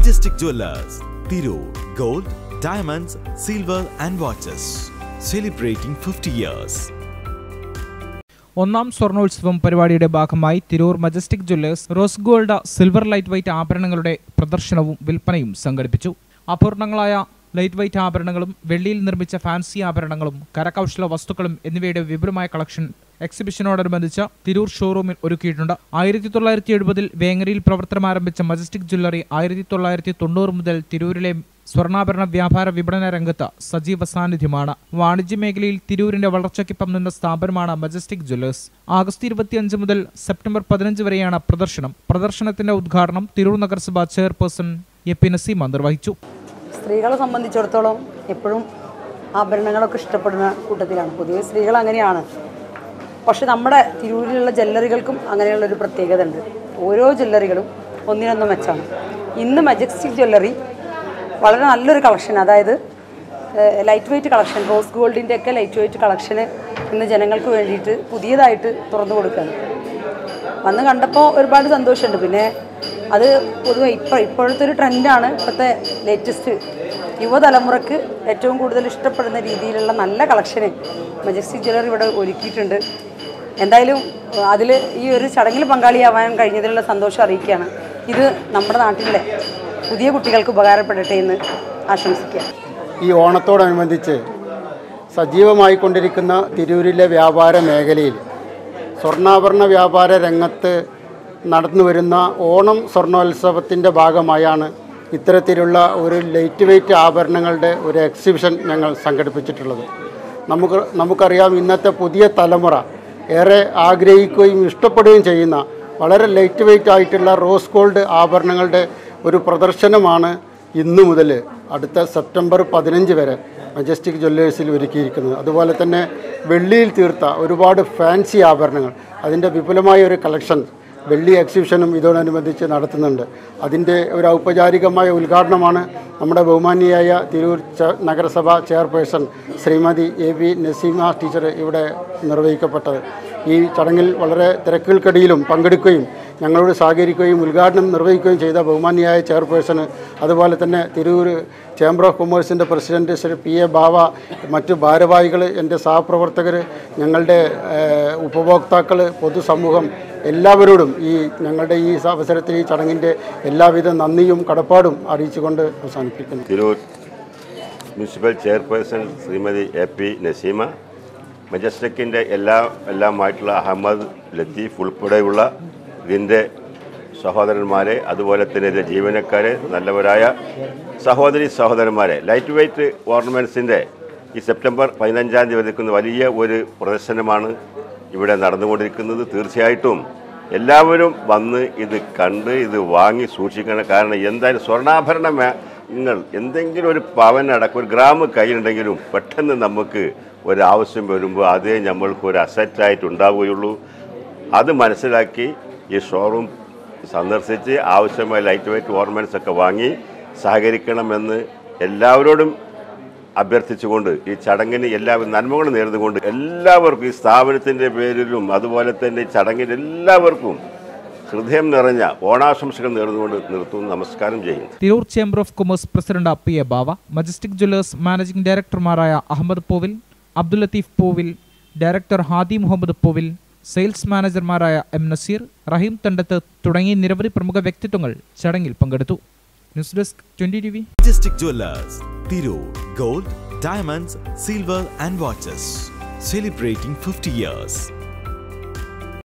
Majestic Jewelers, Tirur, Gold, Diamonds, Silver and Watches. Celebrating 50 years. ഒന്നാം സ്വർണോത്സവം പരിപാടിയുടെ ഭാഗമായി Tirur majestic jewellers rose gold silver light white ആഭരണങ്ങളുടെ പ്രദർശനവും വിൽപ്പനയും സംഘടിപ്പിച്ചു അപൂർണങ്ങളായ ലൈറ്റ് വൈറ്റ് ആഭരണങ്ങളും വെള്ളിയിൽ നിർമ്മിച്ച ഫാൻസി ആഭരണങ്ങളും കരകൗശല വസ്തുക്കളും എന്നിവയുടെ വിപുലമായ കളക്ഷൻ എക്സിബിഷനോടനുബന്ധിച്ച് തിരൂർ ഷോറൂമിൽ ഒരുക്കിയിട്ടുണ്ട് ആയിരത്തി തൊള്ളായിരത്തി എഴുപതിൽ വേങ്ങരയിൽ പ്രവർത്തനം ആരംഭിച്ച മജസ്റ്റിക് ജ്വല്ലറി ആയിരത്തി തൊള്ളായിരത്തി തൊണ്ണൂറ് മുതൽ തിരൂരിലെ സ്വർണ്ണാഭരണ വ്യാപാര വിപണന രംഗത്ത് സജീവ സാന്നിധ്യമാണ് വാണിജ്യ മേഖലയിൽ തിരൂരിന്റെ വളർച്ചയ്ക്കൊപ്പം നിന്ന സ്ഥാപനമാണ് മജസ്റ്റിക് ജ്വല്ലേഴ്സ് ആഗസ്റ്റ് ഇരുപത്തിയഞ്ച് മുതൽ സെപ്റ്റംബർ പതിനഞ്ച് വരെയാണ് പ്രദർശനം പ്രദർശനത്തിന്റെ ഉദ്ഘാടനം തിരൂർ നഗരസഭ ചെയർപേഴ്സൺ എ പി നസീം നിർവഹിച്ചു സ്ത്രീകളെ സംബന്ധിച്ചിടത്തോളം എപ്പോഴും ആഭരണങ്ങളൊക്കെ ഇഷ്ടപ്പെടുന്ന കൂട്ടത്തിലാണ് പൊതുവെ സ്ത്രീകൾ അങ്ങനെയാണ് പക്ഷെ നമ്മുടെ തിരൂരിലുള്ള ജ്വല്ലറികൾക്കും അങ്ങനെയുള്ളൊരു പ്രത്യേകത ഉണ്ട് ഓരോ ജ്വല്ലറികളും ഒന്നിനൊന്നും മെച്ചാണ് ഇന്ന് മജസ്റ്റിക് ജ്വല്ലറി വളരെ നല്ലൊരു കളക്ഷൻ അതായത് ലൈറ്റ് വെയ്റ്റ് കളക്ഷൻ റോസ് ഗോൾഡിൻ്റെ ഒക്കെ ലൈറ്റ് വെയ്റ്റ് കളക്ഷന് ഇന്ന് ജനങ്ങൾക്ക് വേണ്ടിയിട്ട് പുതിയതായിട്ട് തുറന്നു കൊടുക്കുകയാണ് വന്ന് കണ്ടപ്പോൾ ഒരുപാട് സന്തോഷമുണ്ട് പിന്നെ അത് പൊതുവെ ഇപ്പോൾ ഇപ്പോഴത്തെ ഒരു ട്രെൻഡാണ് ഇപ്പോഴത്തെ ലേറ്റസ്റ്റ് യുവതലമുറക്ക് ഏറ്റവും കൂടുതൽ ഇഷ്ടപ്പെടുന്ന രീതിയിലുള്ള നല്ല കളക്ഷന് മജസ്റ്റിക് ജ്വല്ലറി ഇവിടെ ഒരുക്കിയിട്ടുണ്ട് എന്തായാലും അതിൽ ഈ ഒരു ചടങ്ങിൽ പങ്കാളിയാവാൻ കഴിഞ്ഞതിലുള്ള സന്തോഷം അറിയിക്കുകയാണ് ഇത് നമ്മുടെ നാട്ടിലെ പുതിയ കുട്ടികൾക്ക് ഉപകാരപ്പെടട്ടെ എന്ന് ആശംസിക്കുക ഈ ഓണത്തോടനുബന്ധിച്ച് സജീവമായി കൊണ്ടിരിക്കുന്ന തിരൂരിലെ വ്യാപാര മേഖലയിൽ സ്വർണ്ണാഭരണ വ്യാപാര രംഗത്ത് നടന്നു വരുന്ന ഓണം സ്വർണ്ണോത്സവത്തിൻ്റെ ഭാഗമായാണ് ഇത്തരത്തിലുള്ള ഒരു ലൈറ്റ് വെയ്റ്റ് ആഭരണങ്ങളുടെ ഒരു എക്സിബിഷൻ ഞങ്ങൾ സംഘടിപ്പിച്ചിട്ടുള്ളത് നമുക്ക് നമുക്കറിയാം ഇന്നത്തെ പുതിയ തലമുറ ഏറെ ആഗ്രഹിക്കുകയും ഇഷ്ടപ്പെടുകയും ചെയ്യുന്ന വളരെ ലൈറ്റ് വെയ്റ്റ് ആയിട്ടുള്ള റോസ് ഗോൾഡ് ആഭരണങ്ങളുടെ ഒരു പ്രദർശനമാണ് ഇന്നു മുതൽ അടുത്ത സെപ്റ്റംബർ പതിനഞ്ച് വരെ മജസ്റ്റിക് ജ്വല്ലേഴ്സിൽ ഒരുക്കിയിരിക്കുന്നത് അതുപോലെ തന്നെ വെള്ളിയിൽ തീർത്ത ഒരുപാട് ഫാൻസി ആഭരണങ്ങൾ അതിൻ്റെ വിപുലമായ ഒരു കളക്ഷൻ വെള്ളി എക്സിബിഷനും ഇതോടനുബന്ധിച്ച് നടത്തുന്നുണ്ട് അതിൻ്റെ ഒരു ഔപചാരികമായ ഉദ്ഘാടനമാണ് നമ്മുടെ ബഹുമാനിയായ തിരൂർ ച- നഗരസഭ chairperson Shrimati A V Naseema teacher ഇവിടെ നിർവഹിക്കപ്പെട്ടത് ഈ ചടങ്ങിൽ വളരെ തിരക്കുകൾക്കിടയിലും പങ്കെടുക്കുകയും ഞങ്ങളോട് സഹകരിക്കുകയും ഉദ്ഘാടനം നിർവഹിക്കുകയും ചെയ്ത ബഹുമാനിയായ ചെയർപേഴ്സണ് അതുപോലെ തന്നെ തിരൂർ ചേംബർ ഓഫ് കൊമേഴ്സിൻ്റെ president Shri P A Bava മറ്റു ഭാരവാഹികൾ എൻ്റെ സഹപ്രവർത്തകർ ഞങ്ങളുടെ ഏഹ്, ഉപഭോക്താക്കൾ പൊതുസമൂഹം എല്ലാവരോടും ഈ ഞങ്ങളുടെ ഈ അവസരത്തിൽ ഈ ചടങ്ങിൻ്റെ എല്ലാവിധ നന്ദിയും കടപ്പാടും അറിയിച്ചുകൊണ്ട് അവസാനിപ്പിക്കുന്നു Tirur municipal chairperson Shrimati A P Naseema മജസ്റ്റിക്കിൻ്റെ എല്ലാ എല്ലാമായിട്ടുള്ള അഹമ്മദ് ലത്തീഫ് ഉൾപ്പെടെയുള്ള ഇതിൻ്റെ സഹോദരന്മാരെ അതുപോലെ തന്നെ ഇതിൻ്റെ ജീവനക്കാരെ നല്ലവരായ സഹോദരി സഹോദരന്മാരെ ലൈറ്റ് വെയ്റ്റ് ഓർണമെൻറ്റ്സിൻ്റെ ഈ സെപ്റ്റംബർ പതിനഞ്ചാം തീയതി നടക്കുന്ന വലിയ ഒരു പ്രദർശനമാണ് ഇവിടെ നടന്നുകൊണ്ടിരിക്കുന്നത് തീർച്ചയായിട്ടും എല്ലാവരും വന്ന് ഇത് കണ്ട് ഇത് വാങ്ങി സൂക്ഷിക്കണം കാരണം എന്തായാലും സ്വർണ്ണാഭരണ നിങ്ങൾ എന്തെങ്കിലും ഒരു പവനടക്കം ഒരു ഗ്രാം കയ്യിലുണ്ടെങ്കിലും പെട്ടെന്ന് നമുക്ക് ഒരാവശ്യം വരുമ്പോൾ അതേ നമ്മൾക്ക് ഒരു അസറ്റായിട്ട് ഉണ്ടാവുകയുള്ളൂ അത് മനസ്സിലാക്കി ഈ ഷോറൂം സന്ദർശിച്ച് ആവശ്യമായ ലൈറ്റ് വെയ്റ്റ് ഓർണമെൻറ്റ്സ് ഒക്കെ വാങ്ങി സഹകരിക്കണമെന്ന് എല്ലാവരോടും അഭ്യർത്ഥിച്ചുകൊണ്ട് ഈ ചടങ്ങിന് എല്ലാവരും നന്മകളും നേർന്നുകൊണ്ട് എല്ലാവർക്കും ഈ സ്ഥാപനത്തിൻ്റെ പേരിലും അതുപോലെ തന്നെ ഈ ചടങ്ങിന് എല്ലാവർക്കും ഹൃദയം നിറഞ്ഞ ഓണാശംസകൾ നേർന്നുകൊണ്ട് നിർത്തുന്നു നമസ്കാരം ചെയ്യുന്നു Tirur chamber of commerce president P A Bava majestic jewellers managing ഡയറക്ടർമാരായ അഹമ്മദ് പോവിൽ അബ്ദുൽ ലത്തീഫ് പോവിൽ ഡയറക്ടർ ഹാദി മുഹമ്മദ് പോവിൽ സെയിൽസ് മാനേജർമാരായ എം നസീർ റഹീം തണ്ടത്ത് തുടങ്ങിയ നിരവധി പ്രമുഖ വ്യക്തിത്വങ്ങൾ ചടങ്ങിൽ പങ്കെടുത്തു news desk twenty T V Majestic Jewelers, Tirur, Gold, Diamonds, Silver and Watches. Celebrating 50 years.